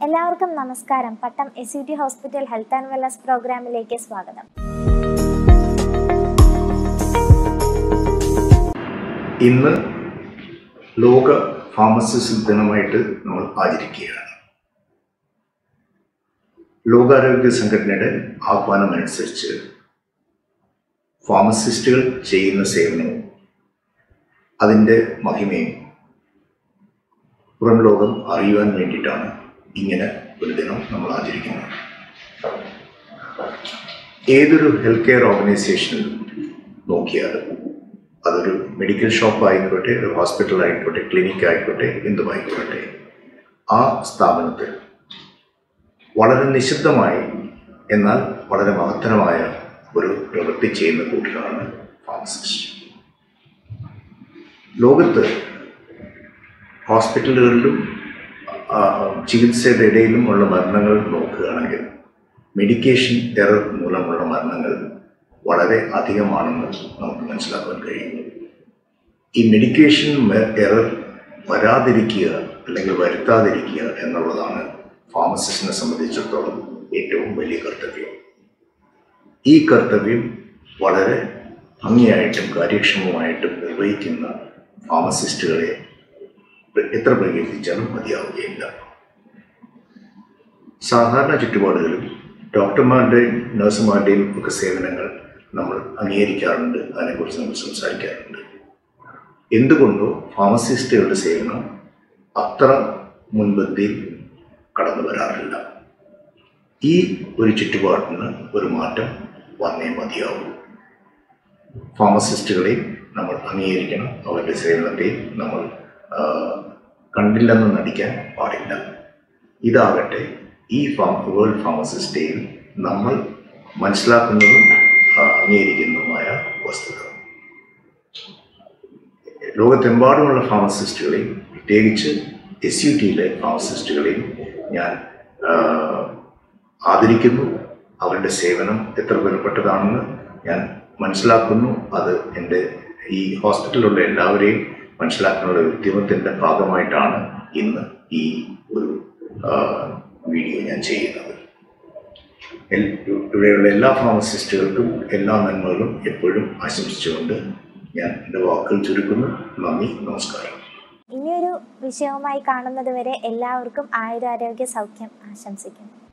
എല്ലാവർക്കും നമസ്കാരം Pattom S U T hospital health and wellness പ്രോഗ്രാമിലേക്ക് സ്വാഗതം ഇന്ന് ലോക ഫാർമസിസ്റ്റ് ദിനമായിട്ട് നമ്മൾ ആചരിക്കുകയാണ് ലോകാരോഗ്യ സംഘടനയുടെ ആഹ്വാനമനുസരിച്ച് ഫാർമസിസ്റ്റുകൾ ചെയ്യുന്ന സേവനവും അതിൻ്റെ മഹിമയും പുറം ലോകം അറിയുവാൻ വേണ്ടിയിട്ടാണ് ഇങ്ങനെ ഒരു ദിനം നമ്മൾ ആചരിക്കുന്നത് ഏതൊരു ഹെൽത്ത് കെയർ ഓർഗനൈസേഷനിൽ നോക്കിയാലും അതൊരു മെഡിക്കൽ ഷോപ്പ് ആയിക്കോട്ടെ ഒരു ഹോസ്പിറ്റൽ ആയിക്കോട്ടെ ക്ലിനിക്ക് ആയിക്കോട്ടെ എന്തുമായിക്കോട്ടെ ആ സ്ഥാപനത്തിൽ വളരെ നിശബ്ദമായി എന്നാൽ വളരെ മഹത്തരമായ ഒരു പ്രവൃത്തി ചെയ്യുന്ന കൂട്ടരാണ് ഫാർമസിസ്റ്റ് ലോകത്ത് ഹോസ്പിറ്റലുകളിലും ആ, ചികിത്സയുടെ ഇടയിലും ഉള്ള മരണങ്ങൾ നോക്കുകയാണെങ്കിൽ മെഡിക്കേഷൻ എറർ മൂലമുള്ള മരണങ്ങൾ വളരെ അധികമാണെന്ന് നമുക്ക് മനസ്സിലാക്കാൻ കഴിയും ഈ മെഡിക്കേഷൻ എറർ വരാതിരിക്കുക അല്ലെങ്കിൽ വരുത്താതിരിക്കുക എന്നുള്ളതാണ് ഫാർമസിസ്റ്റിനെ സംബന്ധിച്ചിടത്തോളം ഏറ്റവും വലിയ കർത്തവ്യം ഈ കർത്തവ്യം വളരെ ഭംഗിയായിട്ടും കാര്യക്ഷമമായിട്ടും നിർവഹിക്കുന്ന ഫാർമസിസ്റ്റുകളെ എത്ര പ്രകീർത്തിച്ചാലും മതിയാവുകയില്ല സാധാരണ ചുറ്റുപാടുകളിൽ ഡോക്ടർമാരുടെയും നഴ്സുമാരുടെയും ഒക്കെ സേവനങ്ങൾ നമ്മൾ അംഗീകരിക്കാറുണ്ട് അതിനെക്കുറിച്ച് നമ്മൾ സംസാരിക്കാറുണ്ട് എന്തുകൊണ്ടോ ഫാർമസിസ്റ്റുകളുടെ സേവനം അത്ര മുൻപന്തിയിൽ കടന്നു വരാറില്ല ഈ ഒരു ചുറ്റുപാടിന് ഒരു മാറ്റം വന്നേ മതിയാവും ഫാർമസിസ്റ്റുകളെയും നമ്മൾ അംഗീകരിക്കണം അവരുടെ സേവനത്തെയും നമ്മൾ ആ, കണ്ടില്ലെന്ന് നടിക്കാൻ പാടില്ല ഇതാകട്ടെ ഈ ഫാം വേൾഡ് ഫാർമസിസ്റ്റ് ഡേയിൽ നമ്മൾ മനസ്സിലാക്കുന്നതും ആ, അംഗീകരിക്കുന്നതുമായ വസ്തുത ലോകത്തെമ്പാടുമുള്ള ഫാർമസിസ്റ്റുകളെയും പ്രത്യേകിച്ച് എസ് യു ടിയിലെ ഫാർമസിസ്റ്റുകളെയും ഞാൻ ആ, ആദരിക്കുന്നു അവരുടെ സേവനം എത്ര വിലപ്പെട്ടതാണെന്ന് ഞാൻ മനസ്സിലാക്കുന്നു അത് എൻ്റെ ഈ ഹോസ്പിറ്റലിലുള്ള എല്ലാവരെയും മനസ്സിലാക്കാനുള്ള ഒരു ഉദ്യമത്തിൻ്റെ ഭാഗമായിട്ടാണ് ഇന്ന് ഈ ഒരു ആ, വീഡിയോ ഞാൻ ചെയ്യുന്നത് എൽ- ഇവിടെയുള്ള എല്ലാ ഫാർമസിസ്റ്റുകൾക്കും എല്ലാ നന്മകളും എപ്പോഴും ആശംസിച്ചുകൊണ്ട് ഞാൻ എൻ്റെ വാക്കുകൾ ചുരുക്കുന്നു നന്ദി നമസ്കാരം ഇനിയൊരു വിഷയവുമായി കാണുന്നത് വരെ എല്ലാവർക്കും ആയുരാരോഗ്യ സൗഖ്യം ആശംസിക്കുന്നു